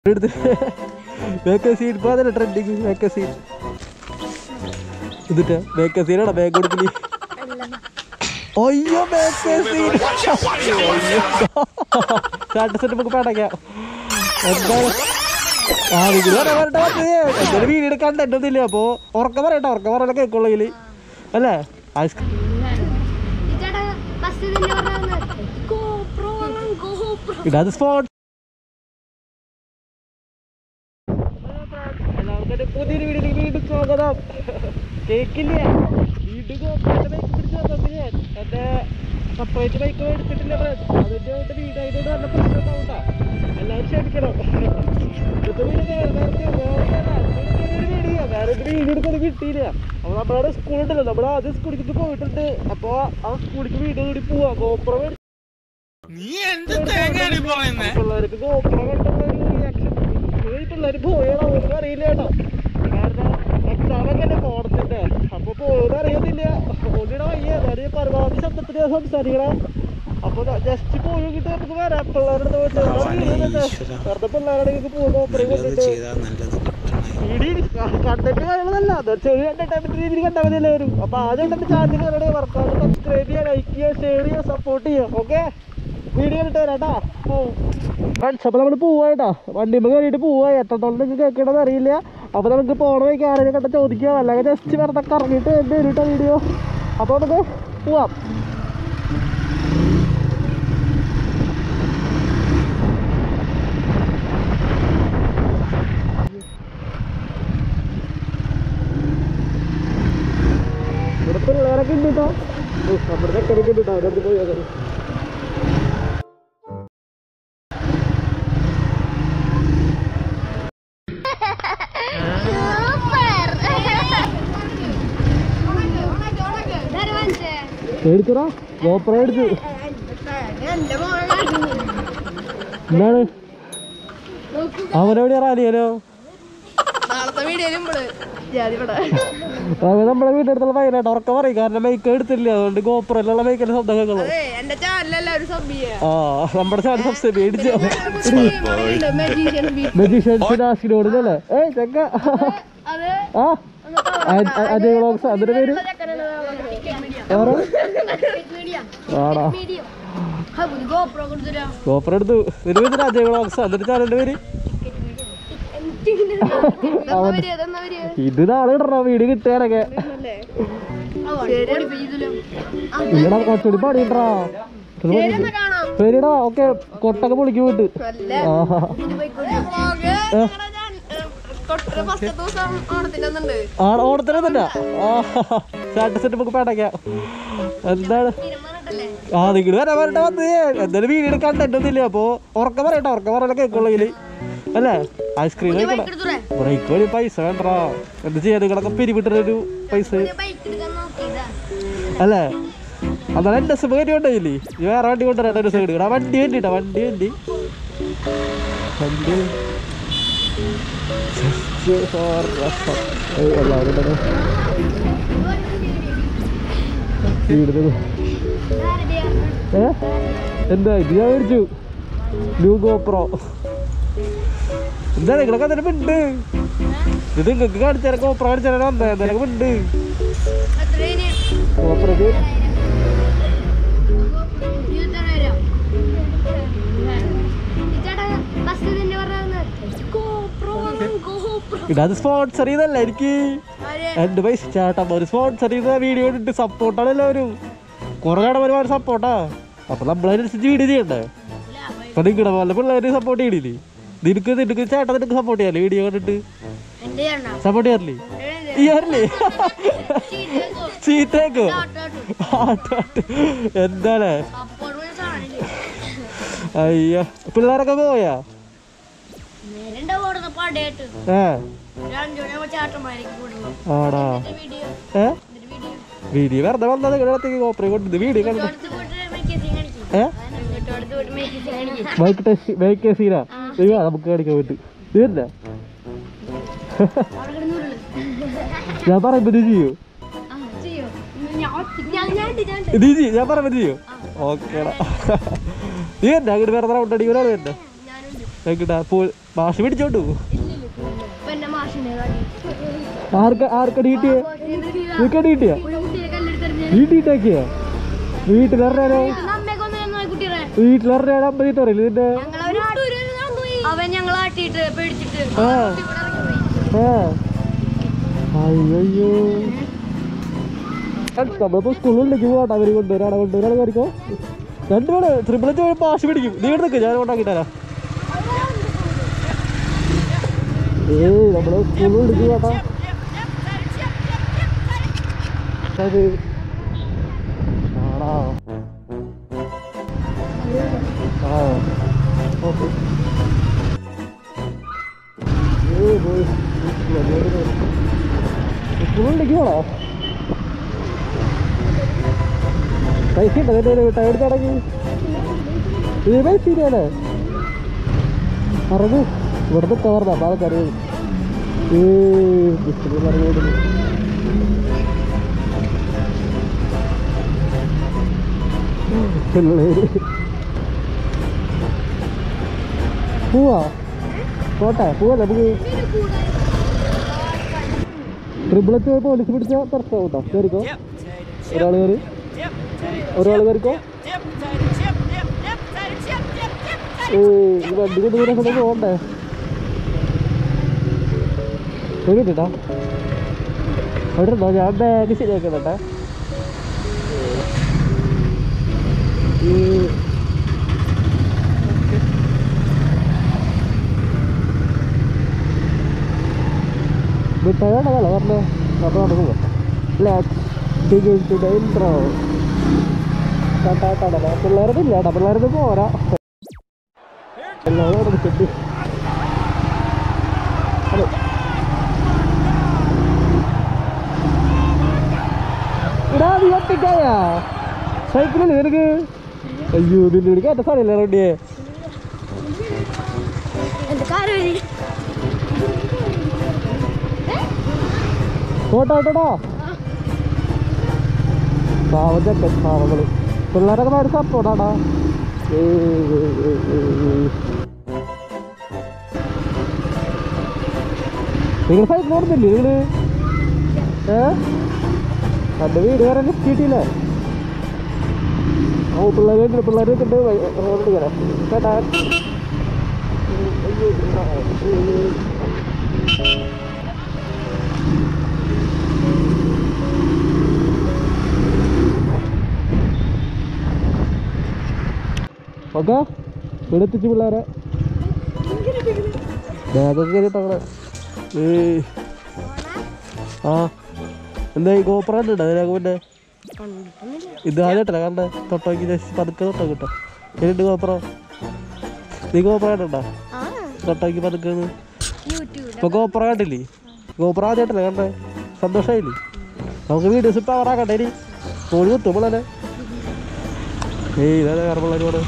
എടുത്ത് വേക്കസീൻ ഇപ്പൊ അതല്ല ട്രെൻഡിങ് വേക്കസീൻ എന്നിട്ട് വേക്കസീനാണ് ബാഗ് കൊടുക്കല് അയ്യോ വേക്കസീൻ സ്റ്റാറ്റസ് നമുക്ക് പടക്കാം എന്താണ് ആ നിങ്ങൾ പറയട്ടെ എന്തായാലും വീഡിയോ കണ്ടന്റ് ഒന്നും ഇല്ല അപ്പൊ ഉറക്കം പറയട്ടെ ഉറക്കം പറയല കേൾക്കുള്ളതില് അല്ലേ ഐസ്ക്രീം ചേട്ടാ ഫസ്റ്റ് തന്നെ പറഞ്ഞത് ഗോപ്രോ ഗോപ്രോ ഇടാത് സ്പോട്ട് എല്ലാവർക്കും പുതിയൊരു വീഡിയോയിലേക്ക് വീണ്ടും സ്വാഗതം കേക്കില്ല വീണ്ടും ഗോപ്രോന്റെ ബൈക്ക് പിടിച്ച് വന്നിട്ട് ഞാൻ എന്റെ സെപ്പറേറ്റ് ബൈക്ക് എടുത്തിട്ടില്ല friends. അതിന്റെ ആയിട്ട് വീട് ആയതുകൊണ്ട് നല്ല പ്രശ്നം ഉണ്ടാവണ്ട എല്ലാവരും ക്ഷമിക്കണം ഇന്നത്തെ വീഡിയോ നേരത്തെ വീഡിയോ വേറെ ഒരു വീഡിയോ എടുക്കാൻ കിട്ടിയില്ല അപ്പൊ നമ്മളവിടെ സ്കൂളുണ്ടല്ലോ നമ്മൾ ആദ്യം സ്കൂളിലേക്ക് പോയിട്ടുണ്ട് അപ്പൊ ആ സ്കൂളിലേക്ക് വീഡിയോ കൂടി പോവാ ഗോപ്രോ നീ എന്ത് തേങ്ങയാണ് ഈ പറയുന്നേ പിള്ളേർക്ക് ഗോപ്രോ കണ്ടുള്ള ഒരു റിയാക്ഷൻ ഈ പിള്ളേര് പോയാണോ ഒന്നും അറിയില്ല കേട്ടോ കാരണം എക്സാം ഒക്കെ അല്ലേ കോടത്തിന്റെ അപ്പൊ പോയത് അറിയത്തില്ല ഓടിയുടെ വയ്യ എന്നാലും പരമാവധി ശബ്ദത്തിൽ ഞാൻ സംസാരിക്കണം അപ്പൊ ജസ്റ്റ് പോയി കിട്ടി നമുക്ക് വരാം പിള്ളേരുടെ അടുത്ത് പോയിട്ട് വെറുതെ പിള്ളേരുടെ പോകുമ്പോ ഓപ്പറേ കൊണ്ടിട്ട് നല്ലത് കിട്ടണേ ഇടി കണ്ടന്റ് കാര്യങ്ങളല്ല അത് ചെറിയ എന്റർടൈൻമെന്റ് രീതിയിൽ കണ്ടാൽ മതി എല്ലാവരും അപ്പൊ ആദ്യം കണ്ടിട്ട് ചാനൽ കയറി വർക്കാണ് സബ്സ്ക്രൈബ് ചെയ്യുക ലൈക്ക് ചെയ്യുക ഷെയർ ചെയ്യുക സപ്പോർട്ട് ചെയ്യുക ഓക്കെ വീഡിയോ ഇട്ട് തരാട്ടാ ഫ്രണ്ട്സ് അപ്പൊ നമ്മൾ പോവാ കേട്ടോ വണ്ടിമ്മ കയറിയിട്ട് പോവാ എത്രത്തോളം നിങ്ങൾക്ക് കേൾക്കണമെന്ന് അറിയില്ല അപ്പൊ നമുക്ക് പോണ വഴിക്ക് ആരെയും കണ്ട ചോദിക്കുക അല്ലെങ്കിൽ ജസ്റ്റ് വെറുതെ കറങ്ങിയിട്ട് എൻ്റെ വരും വീഡിയോ അപ്പൊ നമുക്ക് പോവാം ഇവിടെ പിള്ളേരൊക്കെ ഉണ്ട് കേട്ടോ നമ്മുടെ ചെക്കനൊക്കെ ഉണ്ട് കേട്ടോ അവരടുത്ത് പോയി നോക്കാം എടുത്തടാ ഗോപ്രോ എടുത്ത് എന്താണ് അവനെവിടെ റാലിയാലോ നാളത്തെ വീഡിയോയിലും ജാതിപട അവൻ നമ്മുടെ വീട്ടിൽ അടുത്തുള്ള പയ്യനായിട്ട് ഉറക്കം പറയും കാരണം മൈക്ക് എടുത്തില്ല അതുകൊണ്ട് ഗോപ്രോയിലുള്ള മൈക്കിന്റെ ശബ്ദം കേൾക്കുള്ളൂ അതെ എന്റെ ചാനലെല്ലാവരും സബ് ചെയ്യാ ആ നമ്മുടെ ചാനൽ സബ്സ്ക്രൈബ് മേടിച്ചോ മജീഷ്യൻ മെജീഷ്യൻസ് നാസിനോട് അല്ലേ ഏയ് ചെക്ക അത് ആ അ- അ- അജയ് വ്ളോഗ്സ് അതിന്റെ പേര് ആരാ? ആടാ ഗോപ്രോ കൊടുത്തിരാ ഗോപ്രോ എടുത്തു ഇതിന് പേര് അജയ് വ്ളോഗ്സ് അതിന്റെ ചാനലിന്റെ പേര് ഇത് നാളെ ഇടണോ വീട് കിട്ടിയാലൊക്കെ ഇവിടെ കുറച്ചുകൂടി പണിയിട്ടാ ശരിടാ ഓക്കെ കൊട്ടൊക്കെ പൊളിക്ക് പോയിട്ട് ആഹാ ഏ, ഫസ്റ്റ് ദിവസം ഓണത്തിന്റെ ഒന്നുണ്ട് ആ ഓണത്തിനൊന്നുമില്ല സ്റ്റാറ്റസ് ഇട്ട് നമുക്ക് പേടക്കാം എന്താണ് ആ നിങ്ങൾ വരാൻ പറഞ്ഞിട്ട് വന്ന് എന്തായാലും വീഡിയോ കണ്ടന്റ് ഒന്നുമില്ല അപ്പൊ ഉറക്കം പറയട്ടെ ഉറക്കം പറയല കേൾക്കുള്ളതില് അല്ലേ ഐസ്ക്രീം കഴിക്കണം ബ്രേക്ക് വഴി പൈസ വേണ്ടടാ എന്ത് ചെയ്യാ നിങ്ങളൊക്കെ പിരിവിട്ടൊരു പൈസ ബൈക്ക് എടുക്കാൻ നോക്കിയതാ അല്ലേ അന്നാലും എന്റെ സുഖം കയറ്റിക്കൊണ്ടേയില്ലേ ഈ വേറെ വണ്ടി കൊണ്ടുവരാം ഒരു സൈഡ് ആ വണ്ടി വേണ്ടിട്ടാ വണ്ടി വേണ്ടി വണ്ടി Just for rasa. ഏയ് എല്ലാവരും ഇവിടെ വീടിന് ഏ എന്താ ഇത് ഞാൻ മേടിച്ചു ന്യൂ ഗോപ്രോ എന്താ നിങ്ങളൊക്കെ അതിന് ഉണ്ട് ഇത് നിങ്ങൾക്ക് കാണിച്ചാൽ ഗോപ്രോ കാണിച്ചാൽ വന്നേ എന്തെങ്കിലും ഉണ്ട് എത്രയിന് ഗോപ്രോക്ക് ഇതത് സ്പോൺസർ ചെയ്തല്ല എനിക്ക് എന്റെ പൈസ ചേട്ടൻ ഒരു സ്പോൺസർ ചെയ്ത വീഡിയോ ഇട്ട് സപ്പോർട്ടാണ് എല്ലാവരും കുറെ കാണാൻ ഒരുപാട് സപ്പോർട്ടാ അപ്പൊ നമ്മളതിനനുസരിച്ച് വീഡിയോ ചെയ്യണ്ടേ അപ്പൊ നിങ്ങളുടെ പോലെ പിള്ളേര് സപ്പോർട്ട് ചെയ്യണില്ലേ നിനക്ക് നിനക്ക് ചേട്ടൻ നിനക്ക് സപ്പോർട്ട് ചെയ്യാല്ലേ വീഡിയോ കണ്ടിട്ട് സപ്പോർട്ട് ചെയ്യാറില്ലേ ചെയ്യാറില്ലേ ചീത്തേക്കോ ആട്ടാട്ട് എന്താണ് അയ്യോ പിള്ളേരൊക്കെ പോയാ പാടായിട്ട് ഏ ഒരു അഞ്ചു മണി ചാട്ടന്മാരേക്ക് കൂടുന്നു ആടാ വീഡിയോ ഏ വീഡിയോ വീഡിയോ വെറുതെ വന്നത് നിങ്ങളുടെ അടുത്തേക്ക് കോപ്പറേ കൊണ്ട് വീഡിയോ കണ്ടു അടുത്ത് പോയിട്ട് മേക്കേസിങ് കാണിക്കും ഏ ഇങ്ങോട്ട് അടുത്ത് പോയിട്ട് മേക്കേസിങ് കാണിക്കും ബൈക്ക് ടെസ്റ്റ് ബൈക്ക് സീനാ ദൈവ നമുക്ക് കാണിക്കാൻ പറ്റും തീർന്ന അവിടെ കിടന്നുരുള് ഞാൻ പറയുമ്പോ നീ ചെയ്യൂ ആ ചെയ്യോ ഞാൻ ഞാൻ ഞാൻ ഞാൻ നീ ചെയ്യും ഞാൻ പറയുമ്പോ നീ ചെയ്യൂ ഓക്കേടാ നീ തന്നെ അങ്ങോട്ട് വേറെ റൗണ്ട് അടിക്കുന്ന ആള് തന്നെ ഞാനുണ്ട് നോക്കിട്ടാ ഭാഷ പിടിച്ചോണ്ടു പിന്നെ മാഷിനെ കാട്ടി ആർക്ക് ആർക്കടി കിട്ടിയേ നിനക്കടി കിട്ടിയ ഒരു കുട്ടിയെ കല്ലെടുത്തെറിഞ്ഞ് വീട്ടിട്ടാക്കിയ വീട്ടിലെറിയാനോ നമ്മയൊക്കെ ഒന്ന് കുട്ടിയെ വീട്ടിലെറിയാൻ അമ്പതി തറിയില്ല ഇതിന്റെ അവൻ ഞങ്ങൾ ആട്ടിയിട്ട് പേടിച്ചിട്ട് ആ ആ അയ്യോ നമ്മളിപ്പോ സ്കൂളിലേക്ക് പോകട്ടെ അവര് കൊണ്ടുവരാണ് കൊണ്ടുവരാണ് കയറിക്കോ രണ്ടുപേര് ട്രിപ്പിളച്ച് പോയി പാഷ് പിടിക്കും നീ ഇവിടെ നിൽക്ക് ഞാൻ കൊണ്ടാക്കി തരാം ഏയ് നമ്മള് സ്കൂളിലേക്ക് പോകട്ടെ അത് ആണോ ആ ഓക്കെ ഏയ് പോയി സ്കൂളിലേക്ക് പോണോ പൈസ ഉണ്ടോ എൻ്റെ ഒരു ടയർ തുടങ്ങി ഇത് പൈസ ഇല്ലേ അറിഞ്ഞു ഇവിടുന്ന് കവർന്ന പാലക്കാട് ഏ പറഞ്ഞു പിള്ളേര് പോവാ പോട്ടെ പോവല്ലേ നമുക്ക് ട്രിപ്പിളച്ച് പോലീസ് പിടിച്ച പ്രശ്നം കേട്ടോ കയറിക്കോ ഒരാൾ കയറി ഒരാൾ കയറിക്കോ ഏയ് ഈ വണ്ടി കൊണ്ട് ദൂരം കൊണ്ട് പോകണ്ടേ കേട്ടോ അവിടെ ഇരുന്നോ ഞാൻ ബാഗ് ശരിയാക്കുന്നുണ്ടേ ഈ മിഠായിയാണതല്ല പറഞ്ഞേ അപ്പോൾ നമുക്ക് പോകാം let's begin to the intro കണ്ടാട്ടല്ല പിള്ളേരുടെ ഇല്ല കേട്ടോ പിള്ളേരുടെ പോരാ എല്ലാവരും അവിടെ നിൽക്കുന്നുണ്ട് ഹലോ ഇടാ നീ ഒറ്റയ്ക്കായ സൈക്കിളല്ലേ നിനക്ക് അയ്യോ നിന്നെ എനിക്ക് ഏറ്റ സ്ഥലമില്ല റെഡിയെ എന്റെ കാറ് വരി ഓട്ടോ ഓട്ടോടാ പാവച്ചൊക്കെ പാവങ്ങള് പിള്ളേരൊക്കെ ഭയങ്കര സപ്പോർട്ടാടാ നിങ്ങൾ സൈക്കിൾ ഓടുന്നില്ലേ നിങ്ങള് ഏ എൻ്റെ വീട് വരെ കിട്ടിയിട്ടില്ലേ ഓ പിള്ളേർ പിള്ളേരൊക്കെ ഉണ്ട് റോഡിൽ കയറാം കേട്ടാ അയ്യോ ഓക്കെ ഇവിടെ എത്തിച്ചു പിള്ളേരെ ബാഗൊക്കെ കയറി തങ്ങളെ ഏയ് ആ എന്താ ഈ ഗോപ്രാൻ്റെ ഉണ്ടോ അതിനകത്ത് പിന്നെ ഇത് ആദ്യമായിട്ടല്ല കണ്ടേ തൊട്ടോക്കി ജസ്റ്റ് പതുക്കെ തൊട്ടോ കിട്ടോ എന്നിട്ട് ഗോപ്ര നീ ഗോപ്ര കണ്ടോ തൊട്ടോക്കി പതുക്കെ യൂട്യൂബ് ഇപ്പൊ ഗോപ്ര കണ്ടില്ലേ ഗോപ്ര ആദ്യമായിട്ടല്ലേ കണ്ടേ സന്തോഷമായില്ലേ നമുക്ക് വീഡിയോസ് പവർ ആക്കട്ടെ ഇനി ഫോൺ കുത്തുമ്പോളല്ലേ ഏയ് ഇതാ വേറെ പിള്ളേരോട്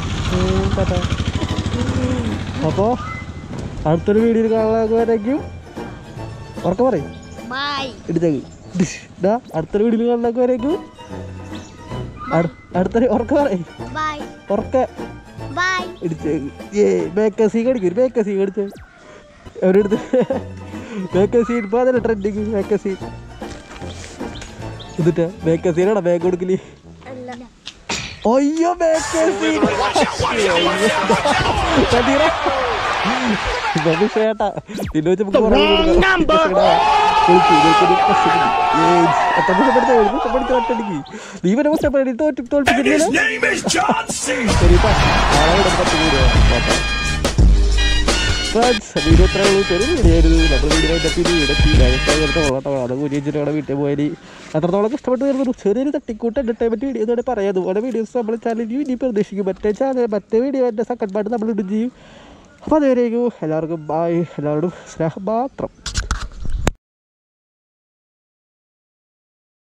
അപ്പോൾ അടുത്തൊരു വീഡിയോയിൽ കാണാനാക്കുവാനായിരിക്കും ഉറക്കം പറയും ബൈ ഇടിച്ചേക്ക് ഇതാ അടുത്തൊരു വീഡിയോയിൽ കാണാനാക്കുവാനായിരിക്കും അടുത്തൊരു ഉറക്കം പറയും ബൈ ഉറക്ക ബൈ ഇടിച്ചേക്ക് ഏ മേക്കസി കടിക്കും മേക്കസി കടിച്ച് അവരെടുത്ത് മേക്കസി ഇപ്പോൾ അതല്ല ട്രെൻഡിങ് മേക്കസി എന്നിട്ട് മേക്കസീനാണോ ബാഗ് കൊടുക്കല് അല്ല അയ്യോ മേക്കസി ചേട്ടാ നിന്നെ വെച്ച് നമുക്ക് പറയാൻ കൊടുക്കാം നീ വരെ കഷ്ടപ്പെടി തോറ്റ് തോൽപ്പിക്കുന്നില്ല ശരിട്ടാ നാളെ ഇവിടെ പത്ത് കൂടി ഫ്രണ്ട്സ് വീഡിയോ എത്ര ഉള്ളൂ ചെറിയ വീഡിയോ ആയിരുന്നു നമ്മൾ വീഡിയോ കണ്ടപ്പോൾ ഇത് ഇടത്തി രാജസ്ഥാനത്തെ ഓട്ടോ അത് കുരിച്ചിട്ട് അവിടെ വീട്ടിൽ പോയി അത്രത്തോളം ഇഷ്ടപ്പെട്ട് വരുന്നു ചെറിയൊരു തട്ടിക്കൂട്ട് എൻ്റർടൈൻമെൻറ്റ് വീഡിയോ എന്നോട് പറയാം അതുപോലെ വീഡിയോസ് നമ്മൾ ചാനലിൽ ഇനി പ്രതീക്ഷിക്കും മറ്റേ ചാനൽ മറ്റേ വീഡിയോ എൻ്റെ സെക്കൻഡ് പാർട്ട് നമ്മൾ ഇടും ചെയ്യും അപ്പോൾ അതുവരേക്കും എല്ലാവർക്കും ബായ് എല്ലാവരോടും സ്നേഹം മാത്രം